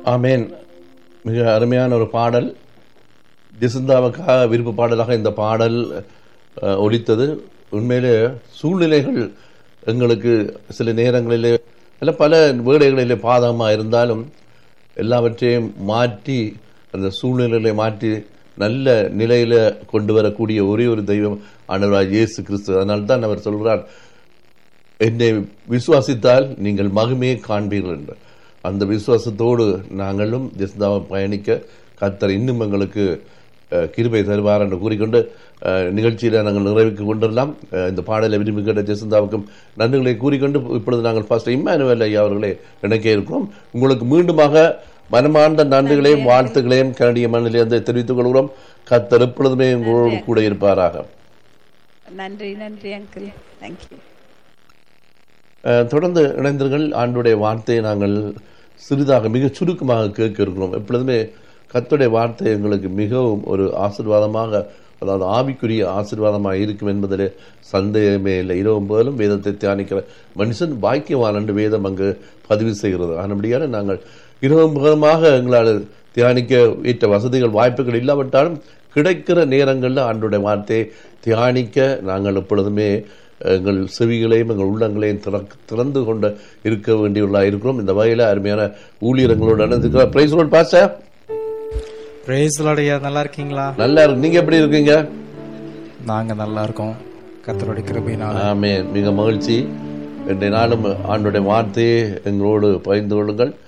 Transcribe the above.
ஆமேன் மிக அருமையான ஒரு பாடல் ஜெசிந்தாவுக்காக விருப்ப பாடலாக இந்த பாடல் அஹ், ஒலித்தது உண்மையிலே சூழ்நிலைகள் எங்களுக்கு சில நேரங்களிலே அல்ல பல வேலைகளிலே பாதகமாக இருந்தாலும் எல்லாவற்றையும் மாற்றி அந்த சூழ்நிலைகளை மாற்றி நல்ல நிலையில கொண்டு வரக்கூடிய ஒரே ஒரு தெய்வம் ஆண்டவராக இயேசு கிறிஸ்து அதனால்தான் தான் அவர் சொல்கிறார் என்னை விசுவாசித்தால் நீங்கள் மகிமையை காண்பீர்கள் என்று அந்த விசுவாசத்தோடு நாங்களும் ஜெஸ்தாவை பயணிக்க கத்தர் இன்னும் எங்களுக்கு அஹ், கிருபை தருவார் என்று கூறிக்கொண்டு அஹ், நிகழ்ச்சியில நாங்கள் நிறைவுக்கு கொண்டுடலாம் அஹ், இந்த பாடலை விரும்பி கேட்ட ஜெசந்தாவுக்கும் நன்றிகளை கூறிக்கொண்டு இப்பொழுது நாங்கள் ஃபர்ஸ்ட் இம்மானுவேல் ஐயா அவர்களை இணைக்க இருக்கிறோம் உங்களுக்கு மீண்டுமாக மனமார்ந்த நன்றிகளையும் வாழ்த்துக்களையும் கனடிய மண்ணிலிருந்து தெரிவித்துக் கொள்கிறோம் கத்தர் எப்பொழுதுமே உங்களோடு கூட இருப்பாராக நன்றி நன்றி அங்கிள் தேங்க்யூ அஹ், தொடர்ந்து இணைந்தர்கள் ஆண்டுடைய வார்த்தையை நாங்கள் சிறிதாக மிக சுருக்கமாக கேட்க இருக்கிறோம் எப்பொழுதுமே கர்த்தருடைய வார்த்தை எங்களுக்கு மிகவும் ஒரு ஆசீர்வாதமாக அதாவது ஆவிக்குரிய ஆசீர்வாதமாக இருக்கும் என்பதில் சந்தேகமே இல்லை இரவும் போலும் வேதத்தை தியானிக்கிற மனுஷன் பாக்கியவான் என்று வேதம் அங்கு பதிவு செய்கிறது ஆனபடியான நாங்கள் இரவும் பகலுமாக எங்களால் தியானிக்க ஏற்ற வசதிகள் வாய்ப்புகள் இல்லாவிட்டாலும் கிடைக்கிற நேரங்களில் ஆண்டுடைய வார்த்தையை தியானிக்க நாங்கள் எப்பொழுதுமே எங்கள் செவிகளையும் எங்கள் உள்ளங்களையும் திறக்- திறந்து கொண்டு இருக்க வேண்டியுள்ளா இருக்கிறோம் இந்த வகையில் அருமையான ஊழியர்களோடு நடந்துக்கிறார் பிரைஸ் ரோட் பாச பிரேஸ் ஐயா நல்லா இருக்கீங்களா நல்லா இருக்கு நீங்க எப்படி இருக்கீங்க நாங்க நல்லா இருக்கோம் கத்தருடைய கிருபையினால ஆமே மிக மகிழ்ச்சி இன்றைய நாளும் ஆண்டுடைய வார்த்தையை எங்களோடு பகிர்ந்து கொள்ளுங்கள்